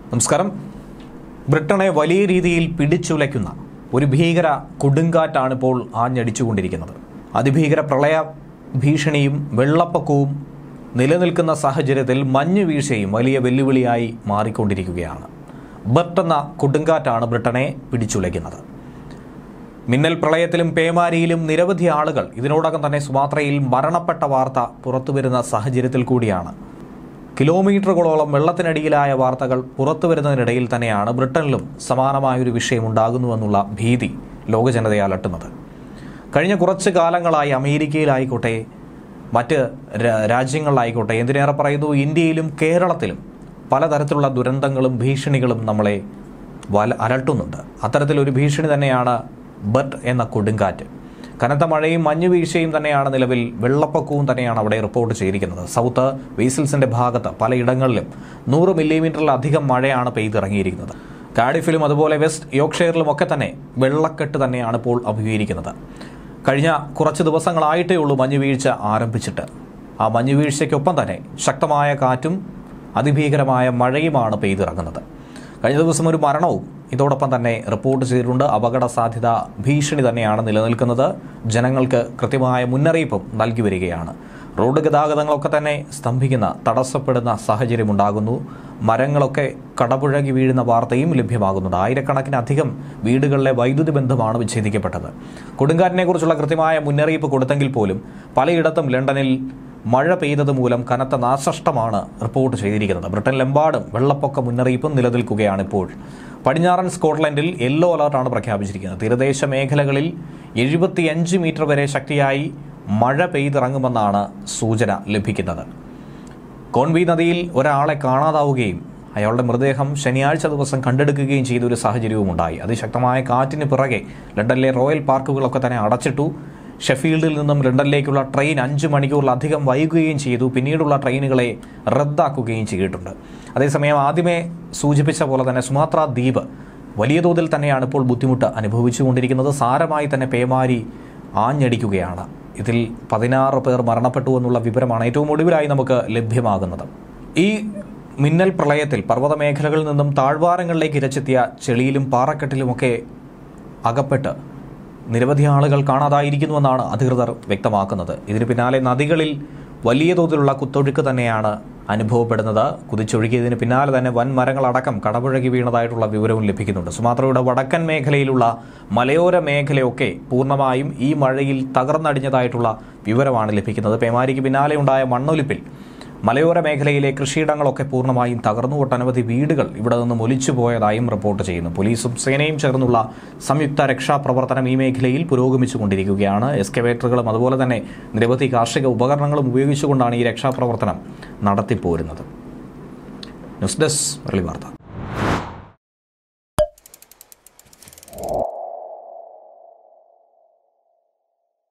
നമസ്കാരം ബ്രിട്ടനെ വലിയ രീതിയിൽ പിടിച്ചുലയ്ക്കുന്ന ഒരു ഭീകര കൊടുങ്കാറ്റാണ് ഇപ്പോൾ ആഞ്ഞടിച്ചുകൊണ്ടിരിക്കുന്നത് അതിഭീകര പ്രളയ ഭീഷണിയും വെള്ളപ്പൊക്കവും നിലനിൽക്കുന്ന സാഹചര്യത്തിൽ മഞ്ഞ് വീഴ്ചയും വലിയ വെല്ലുവിളിയായി മാറിക്കൊണ്ടിരിക്കുകയാണ് ബർട്ട് എന്ന കൊടുങ്കാറ്റാണ് ബ്രിട്ടനെ പിടിച്ചുലയ്ക്കുന്നത് മിന്നൽ പ്രളയത്തിലും പേമാരിയിലും നിരവധി ആളുകൾ ഇതിനോടകം തന്നെ സുമാത്രയിൽ മരണപ്പെട്ട വാർത്ത പുറത്തുവരുന്ന സാഹചര്യത്തിൽ കൂടിയാണ് കിലോമീറ്ററുകളോളം വെള്ളത്തിനടിയിലായ വാർത്തകൾ പുറത്തു വരുന്നതിനിടയിൽ തന്നെയാണ് ബ്രിട്ടനിലും സമാനമായൊരു വിഷയം ഉണ്ടാകുന്നുവെന്നുള്ള ഭീതി ലോകജനതയെ അലട്ടുന്നത് കഴിഞ്ഞ കുറച്ച് കാലങ്ങളായി അമേരിക്കയിലായിക്കോട്ടെ മറ്റ് രാ- രാജ്യങ്ങളിലായിക്കോട്ടെ എന്തിനേറെ പറയുന്നു ഇന്ത്യയിലും കേരളത്തിലും പലതരത്തിലുള്ള ദുരന്തങ്ങളും ഭീഷണികളും നമ്മളെ വല അലട്ടുന്നുണ്ട് അത്തരത്തിലൊരു ഭീഷണി തന്നെയാണ് ബട്ട് എന്ന കൊടുങ്കാറ്റ് കനത്ത മഴയും മഞ്ഞുവീഴ്ചയും തന്നെയാണ് നിലവിൽ വെള്ളപ്പൊക്കവും തന്നെയാണ് അവിടെ റിപ്പോർട്ട് ചെയ്തിരിക്കുന്നത് സൗത്ത് വെയ്സിൽസിന്റെ ഭാഗത്ത് പലയിടങ്ങളിലും നൂറ് മില്ലിമീറ്ററിലധികം മഴയാണ് പെയ്തിറങ്ങിയിരിക്കുന്നത് കാഡിഫിലും അതുപോലെ വെസ്റ്റ് യോർക്ക്ഷയറിലും ഒക്കെ തന്നെ വെള്ളക്കെട്ട് തന്നെയാണ് ഇപ്പോൾ അഭിമുഖീകരിക്കുന്നത് കഴിഞ്ഞ കുറച്ച് ദിവസങ്ങളായിട്ടേ ഉള്ളൂ മഞ്ഞുവീഴ്ച ആരംഭിച്ചിട്ട് ആ മഞ്ഞുവീഴ്ചയ്ക്കൊപ്പം തന്നെ ശക്തമായ കാറ്റും അതിഭീകരമായ മഴയുമാണ് പെയ്തിറങ്ങുന്നത് കഴിഞ്ഞ ദിവസം ഒരു മരണവും ഇതോടൊപ്പം തന്നെ റിപ്പോർട്ട് ചെയ്തിട്ടുണ്ട് അപകട സാധ്യത ഭീഷണി തന്നെയാണ് നിലനിൽക്കുന്നത് ജനങ്ങൾക്ക് കൃത്യമായ മുന്നറിയിപ്പും നൽകി വരികയാണ് റോഡ് ഗതാഗതങ്ങളൊക്കെ തന്നെ സ്തംഭിക്കുന്ന തടസ്സപ്പെടുന്ന സാഹചര്യം ഉണ്ടാകുന്നു മരങ്ങളൊക്കെ കടപുഴകി വീഴുന്ന വാർത്തയും ലഭ്യമാകുന്നുണ്ട് ആയിരക്കണക്കിന് അധികം വീടുകളിലെ വൈദ്യുതി ബന്ധമാണ് വിച്ഛേദിക്കപ്പെട്ടത് കൊടുങ്കാറ്റിനെ കുറിച്ചുള്ള കൃത്യമായ മുന്നറിയിപ്പ് കൊടുത്തെങ്കിൽ പോലും പലയിടത്തും ലണ്ടനിൽ മഴ പെയ്തത് മൂലം കനത്ത നാശനഷ്ടമാണ് റിപ്പോർട്ട് ചെയ്തിരിക്കുന്നത് ബ്രിട്ടനിലെമ്പാടും വെള്ളപ്പൊക്ക മുന്നറിയിപ്പും നിലനിൽക്കുകയാണ് ഇപ്പോൾ പടിഞ്ഞാറൻ സ്കോട്ട്ലൻഡിൽ യെല്ലോ അലർട്ടാണ് പ്രഖ്യാപിച്ചിരിക്കുന്നത് തീരദേശ മേഖലകളിൽ എഴുപത്തിയഞ്ച് മീറ്റർ വരെ ശക്തിയായി മഴ പെയ്തിറങ്ങുമെന്നാണ് സൂചന ലഭിക്കുന്നത് കോൺവി നദിയിൽ ഒരാളെ കാണാതാവുകയും അയാളുടെ മൃതദേഹം ശനിയാഴ്ച ദിവസം കണ്ടെടുക്കുകയും ചെയ്ത ഒരു സാഹചര്യവും ഉണ്ടായി അതിശക്തമായ കാറ്റിന് പിറകെ ലണ്ടനിലെ റോയൽ പാർക്കുകളൊക്കെ തന്നെ അടച്ചിട്ടു ഷെഫീൽഡിൽ നിന്നും ലണ്ടനിലേക്കുള്ള ട്രെയിൻ അഞ്ച് മണിക്കൂറിലധികം വൈകുകയും ചെയ്തു പിന്നീടുള്ള ട്രെയിനുകളെ റദ്ദാക്കുകയും ചെയ്തിട്ടുണ്ട് അതേസമയം ആദ്യമേ സൂചിപ്പിച്ച പോലെ തന്നെ സുമാത്ര ദ്വീപ് വലിയ തോതിൽ തന്നെയാണ് ഇപ്പോൾ ബുദ്ധിമുട്ട് അനുഭവിച്ചുകൊണ്ടിരിക്കുന്നത് സാരമായി തന്നെ പേമാരി ആഞ്ഞടിക്കുകയാണ് ഇതിൽ പതിനാറ് പേർ മരണപ്പെട്ടു എന്നുള്ള വിവരമാണ് ഏറ്റവും ഒടുവിലായി നമുക്ക് ലഭ്യമാകുന്നത് ഈ മിന്നൽ പ്രളയത്തിൽ പർവ്വത മേഖലകളിൽ നിന്നും താഴ്വാരങ്ങളിലേക്ക് ഇരച്ചെത്തിയ ചെളിയിലും പാറക്കെട്ടിലുമൊക്കെ അകപ്പെട്ട് നിരവധി ആളുകൾ കാണാതായിരിക്കുന്നുവെന്നാണ് അധികൃതർ വ്യക്തമാക്കുന്നത് ഇതിന് പിന്നാലെ നദികളിൽ വലിയ തോതിലുള്ള കുത്തൊഴുക്ക് തന്നെയാണ് അനുഭവപ്പെടുന്നത് കുതിച്ചൊഴുകിയതിന് പിന്നാലെ തന്നെ വൻ മരങ്ങളടക്കം കടപുഴകി വീണതായിട്ടുള്ള വിവരവും ലഭിക്കുന്നുണ്ട് സുമാത്രയുടെ വടക്കൻ മേഖലയിലുള്ള മലയോര മേഖലയൊക്കെ പൂർണ്ണമായും ഈ മഴയിൽ തകർന്നടിഞ്ഞതായിട്ടുള്ള വിവരമാണ് ലഭിക്കുന്നത് പേമാരിക്ക് പിന്നാലെ ഉണ്ടായ മണ്ണൊലിപ്പിൽ മലയോര മേഖലയിലെ കൃഷിയിടങ്ങളൊക്കെ പൂർണ്ണമായും തകർന്നു ഒട്ടനവധി വീടുകൾ ഇവിടെ നിന്നും ഒലിച്ചു പോയതായും റിപ്പോർട്ട് ചെയ്യുന്നു പോലീസും സേനയും ചേർന്നുള്ള സംയുക്ത രക്ഷാപ്രവർത്തനം ഈ മേഖലയിൽ പുരോഗമിച്ചുകൊണ്ടിരിക്കുകയാണ് എസ്കവേറ്ററുകളും അതുപോലെ തന്നെ നിരവധി കാർഷിക ഉപകരണങ്ങളും ഉപയോഗിച്ചുകൊണ്ടാണ് ഈ രക്ഷാപ്രവർത്തനം നടത്തിപ്പോരുന്നത് ന്യൂസ് ഡെസ്ക് വെള്ളി വാർത്ത